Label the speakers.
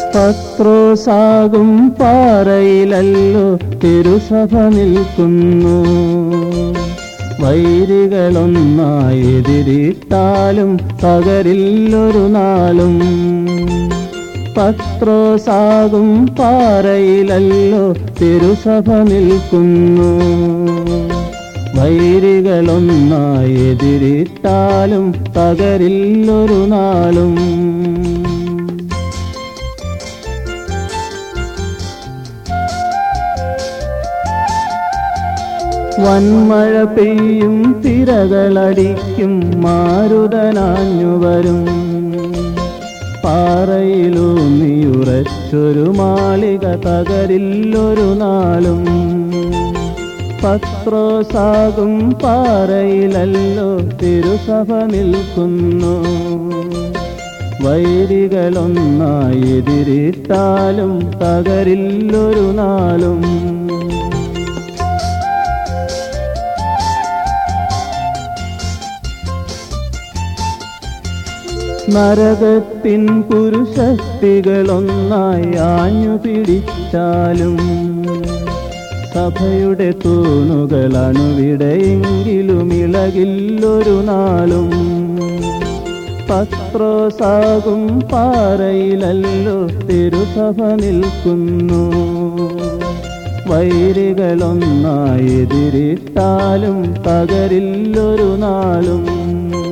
Speaker 1: പത്രോസാകും പാറയിലല്ലോ തിരുസഭ നിൽക്കുന്നു വൈരികളൊന്നായി എതിരിട്ടാലും പകരില്ലൊരു നാളും പത്രോസാകും പാറയിലല്ലോ തിരുസഭ നിൽക്കുന്നു വൈരികളൊന്നായി എതിരിട്ടാലും പകരില്ലൊരു നാളും വന്മഴ പെയ്യും തിരകളടിക്കും മാരുതനാഞ്ഞു വരും പാറയിലൂന്നിയുറച്ചൊരു മാളിക തകരില്ലൊരു നാളും പത്രോസാകും പാറയിലല്ലോ തിരുസഭ നിൽക്കുന്നു വൈരികളൊന്നായി എതിരിട്ടാലും തകരില്ലൊരു നാളും നരകത്തിൻ പുരുഷക്തികളൊന്നായി ആഞ്ഞു പിടിച്ചാലും സഭയുടെ തൂണുകൾ അണുവിടെയെങ്കിലും ഇളകില്ലൊരു നാളും പത്രോസാകും പാറയിലല്ലോ തിരുസഭ നിൽക്കുന്നു വൈരികളൊന്നായി എതിരിട്ടാലും പകരില്ലൊരു നാളും